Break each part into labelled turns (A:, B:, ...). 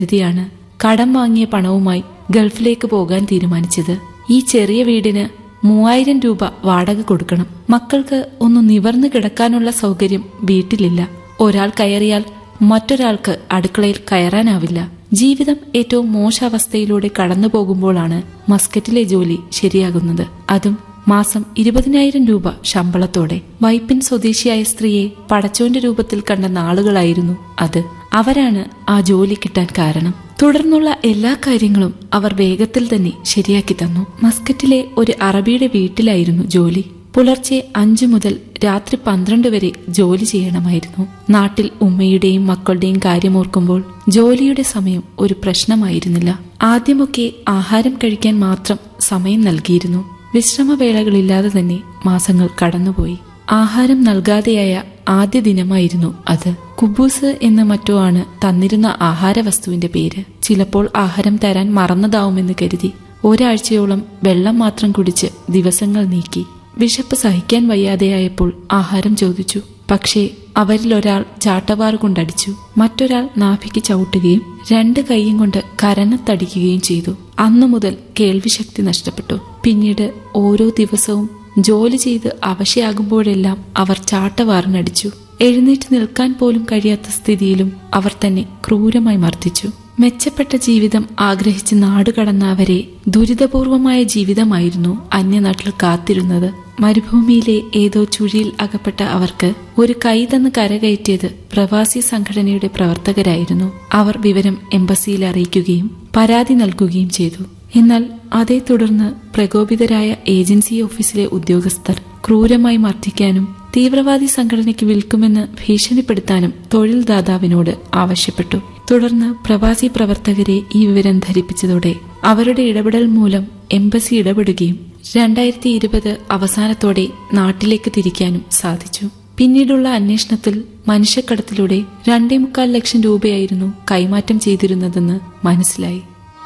A: കരുതിയാണ് കടം വാങ്ങിയ പണവുമായി ഗൾഫിലേക്ക് പോകാൻ തീരുമാനിച്ചത് ഈ ചെറിയ വീടിന് മൂവായിരം രൂപ വാടക കൊടുക്കണം മക്കൾക്ക് ഒന്ന് നിവർന്നു കിടക്കാനുള്ള സൗകര്യം വീട്ടിലില്ല ഒരാൾ കയറിയാൽ മറ്റൊരാൾക്ക് അടുക്കളയിൽ കയറാനാവില്ല ജീവിതം ഏറ്റവും മോശാവസ്ഥയിലൂടെ കടന്നു പോകുമ്പോഴാണ് മസ്കറ്റിലെ ജോലി ശരിയാകുന്നത് അതും മാസം ഇരുപതിനായിരം രൂപ ശമ്പളത്തോടെ വൈപ്പിൻ സ്വദേശിയായ സ്ത്രീയെ പടച്ചോന്റെ രൂപത്തിൽ കണ്ട നാളുകളായിരുന്നു അത് അവരാണ് ആ ജോലി കിട്ടാൻ കാരണം തുടർന്നുള്ള എല്ലാ കാര്യങ്ങളും അവർ വേഗത്തിൽ തന്നെ ശരിയാക്കി തന്നു മസ്കറ്റിലെ ഒരു അറബിയുടെ വീട്ടിലായിരുന്നു ജോലി പുലർച്ചെ അഞ്ചു മുതൽ രാത്രി പന്ത്രണ്ട് വരെ ജോലി ചെയ്യണമായിരുന്നു നാട്ടിൽ ഉമ്മയുടെയും മക്കളുടെയും കാര്യമോർക്കുമ്പോൾ ജോലിയുടെ സമയം ഒരു പ്രശ്നമായിരുന്നില്ല ആദ്യമൊക്കെ ആഹാരം കഴിക്കാൻ മാത്രം സമയം നൽകിയിരുന്നു വിശ്രമവേളകളില്ലാതെ തന്നെ മാസങ്ങൾ കടന്നുപോയി ആഹാരം നൽകാതെയായ ആദ്യ ദിനമായിരുന്നു അത് കുബൂസ് എന്ന് മറ്റോ ആണ് തന്നിരുന്ന ആഹാരവസ്തുവിന്റെ പേര് ചിലപ്പോൾ ആഹാരം തരാൻ മറന്നതാവുമെന്ന് കരുതി ഒരാഴ്ചയോളം വെള്ളം മാത്രം കുടിച്ച് ദിവസങ്ങൾ നീക്കി വിശപ്പ് സഹിക്കാൻ വയ്യാതെയായപ്പോൾ ആഹാരം ചോദിച്ചു പക്ഷേ അവരിൽ ഒരാൾ ചാട്ടവാറ് കൊണ്ടടിച്ചു മറ്റൊരാൾ നാഭിക്ക് ചവിട്ടുകയും രണ്ട് കൈയും കൊണ്ട് കരണത്തടിക്കുകയും ചെയ്തു അന്നു മുതൽ കേൾവിശക്തി നഷ്ടപ്പെട്ടു പിന്നീട് ഓരോ ദിവസവും ജോലി ചെയ്ത് അവശയാകുമ്പോഴെല്ലാം അവർ ചാട്ടവാറിനടിച്ചു എഴുന്നേറ്റ് നിൽക്കാൻ പോലും കഴിയാത്ത സ്ഥിതിയിലും അവർ തന്നെ ക്രൂരമായി മർദ്ദിച്ചു മെച്ചപ്പെട്ട ജീവിതം ആഗ്രഹിച്ച് നാടുകടന്ന അവരെ ദുരിതപൂർവമായ ജീവിതമായിരുന്നു അന്യനാട്ടിൽ കാത്തിരുന്നത് മരുഭൂമിയിലെ ഏതോ ചുഴിയിൽ അകപ്പെട്ട അവർക്ക് ഒരു കൈ തന്ന് കരകയറ്റിയത് പ്രവാസി സംഘടനയുടെ പ്രവർത്തകരായിരുന്നു അവർ വിവരം എംബസിയിൽ അറിയിക്കുകയും പരാതി നൽകുകയും ചെയ്തു എന്നാൽ അതേ തുടർന്ന് പ്രകോപിതരായ ഏജൻസി ഓഫീസിലെ ഉദ്യോഗസ്ഥർ ക്രൂരമായി മർദ്ദിക്കാനും തീവ്രവാദി സംഘടനയ്ക്ക് വിൽക്കുമെന്ന് ഭീഷണിപ്പെടുത്താനും തൊഴിൽ ദാതാവിനോട് ആവശ്യപ്പെട്ടു തുടർന്ന് പ്രവാസി പ്രവർത്തകരെ ഈ വിവരം ധരിപ്പിച്ചതോടെ അവരുടെ ഇടപെടൽ മൂലം എംബസി ഇടപെടുകയും രണ്ടായിരത്തി ഇരുപത് അവസാനത്തോടെ നാട്ടിലേക്ക് തിരിക്കാനും സാധിച്ചു പിന്നീടുള്ള അന്വേഷണത്തിൽ മനുഷ്യക്കടത്തിലൂടെ രണ്ടേ മുക്കാൽ ലക്ഷം രൂപയായിരുന്നു കൈമാറ്റം ചെയ്തിരുന്നതെന്ന് മനസ്സിലായി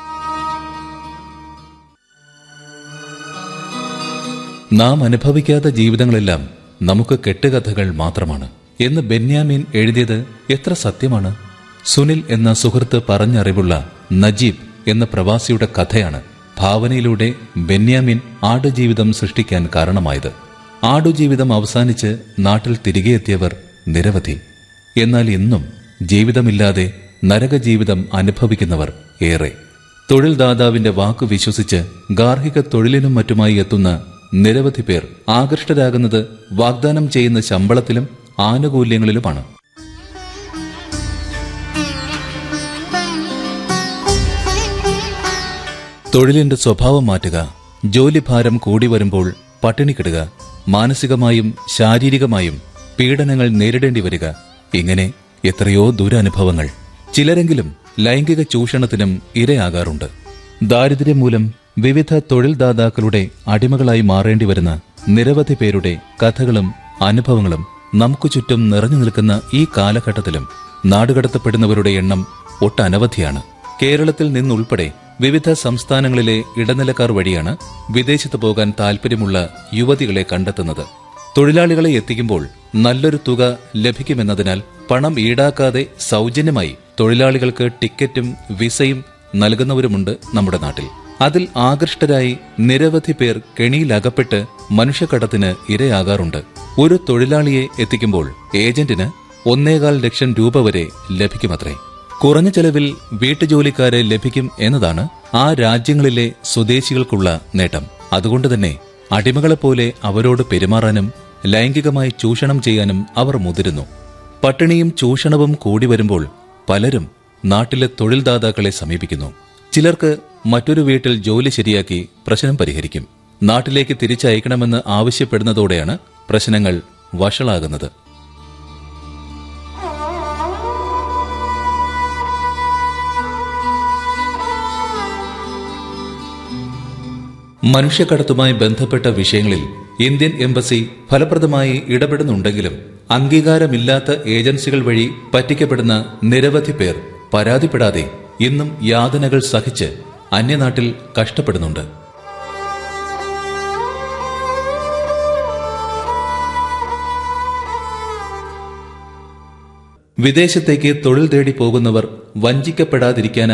B: നാം അനുഭവിക്കാത്ത ജീവിതങ്ങളെല്ലാം നമുക്ക് കെട്ടുകഥകൾ മാത്രമാണ് എന്ന് ബെന്യാമീൻ എഴുതിയത് എത്ര സത്യമാണ് സുനിൽ എന്ന സുഹൃത്ത് പറഞ്ഞറിവുള്ള നജീബ് എന്ന പ്രവാസിയുടെ കഥയാണ് ഭാവനയിലൂടെ ബെന്യാമിൻ ആടുജീവിതം സൃഷ്ടിക്കാൻ കാരണമായത് ആടുജീവിതം അവസാനിച്ച് നാട്ടിൽ തിരികെ എത്തിയവർ നിരവധി എന്നാൽ ഇന്നും ജീവിതമില്ലാതെ നരകജീവിതം അനുഭവിക്കുന്നവർ ഏറെ തൊഴിൽ ദാതാവിന്റെ വാക്ക് വിശ്വസിച്ച് ഗാർഹിക തൊഴിലിനും മറ്റുമായി എത്തുന്ന നിരവധി പേർ ആകൃഷ്ടരാകുന്നത് വാഗ്ദാനം ചെയ്യുന്ന ശമ്പളത്തിലും ആനുകൂല്യങ്ങളിലുമാണ് തൊഴിലിന്റെ സ്വഭാവം മാറ്റുക ജോലിഭാരം കൂടി വരുമ്പോൾ പട്ടിണിക്കിടുക മാനസികമായും ശാരീരികമായും പീഡനങ്ങൾ നേരിടേണ്ടി വരിക ഇങ്ങനെ എത്രയോ ദുരനുഭവങ്ങൾ ചിലരെങ്കിലും ലൈംഗിക ചൂഷണത്തിനും ഇരയാകാറുണ്ട് ദാരിദ്ര്യം മൂലം വിവിധ തൊഴിൽ ദാതാക്കളുടെ അടിമകളായി മാറേണ്ടി വരുന്ന നിരവധി പേരുടെ കഥകളും അനുഭവങ്ങളും നമുക്ക് ചുറ്റും നിറഞ്ഞു നിൽക്കുന്ന ഈ കാലഘട്ടത്തിലും നാടുകടത്തപ്പെടുന്നവരുടെ എണ്ണം ഒട്ടനവധിയാണ് കേരളത്തിൽ നിന്നുൾപ്പെടെ വിവിധ സംസ്ഥാനങ്ങളിലെ ഇടനിലക്കാർ വഴിയാണ് വിദേശത്ത് പോകാൻ താൽപ്പര്യമുള്ള യുവതികളെ കണ്ടെത്തുന്നത് തൊഴിലാളികളെ എത്തിക്കുമ്പോൾ നല്ലൊരു തുക ലഭിക്കുമെന്നതിനാൽ പണം ഈടാക്കാതെ സൗജന്യമായി തൊഴിലാളികൾക്ക് ടിക്കറ്റും വിസയും നൽകുന്നവരുമുണ്ട് നമ്മുടെ നാട്ടിൽ അതിൽ ആകൃഷ്ടരായി നിരവധി പേർ കെണിയിലകപ്പെട്ട് മനുഷ്യക്കടത്തിന് ഇരയാകാറുണ്ട് ഒരു തൊഴിലാളിയെ എത്തിക്കുമ്പോൾ ഏജന്റിന് ഒന്നേകാൽ ലക്ഷം രൂപ വരെ ലഭിക്കുമത്രേ കുറഞ്ഞ ചെലവിൽ വീട്ടുജോലിക്കാരെ ലഭിക്കും എന്നതാണ് ആ രാജ്യങ്ങളിലെ സ്വദേശികൾക്കുള്ള നേട്ടം അതുകൊണ്ട് തന്നെ അടിമകളെപ്പോലെ അവരോട് പെരുമാറാനും ലൈംഗികമായി ചൂഷണം ചെയ്യാനും അവർ മുതിരുന്നു പട്ടിണിയും ചൂഷണവും കൂടി വരുമ്പോൾ പലരും നാട്ടിലെ തൊഴിൽദാതാക്കളെ സമീപിക്കുന്നു ചിലർക്ക് മറ്റൊരു വീട്ടിൽ ജോലി ശരിയാക്കി പ്രശ്നം പരിഹരിക്കും നാട്ടിലേക്ക് തിരിച്ചയക്കണമെന്ന് ആവശ്യപ്പെടുന്നതോടെയാണ് പ്രശ്നങ്ങൾ വഷളാകുന്നത് മനുഷ്യക്കടത്തുമായി ബന്ധപ്പെട്ട വിഷയങ്ങളിൽ ഇന്ത്യൻ എംബസി ഫലപ്രദമായി ഇടപെടുന്നുണ്ടെങ്കിലും അംഗീകാരമില്ലാത്ത ഏജൻസികൾ വഴി പറ്റിക്കപ്പെടുന്ന നിരവധി പേർ പരാതിപ്പെടാതെ ഇന്നും യാതനകൾ സഹിച്ച് അന്യനാട്ടിൽ കഷ്ടപ്പെടുന്നുണ്ട് വിദേശത്തേക്ക് തൊഴിൽ തേടി പോകുന്നവർ വഞ്ചിക്കപ്പെടാതിരിക്കാൻ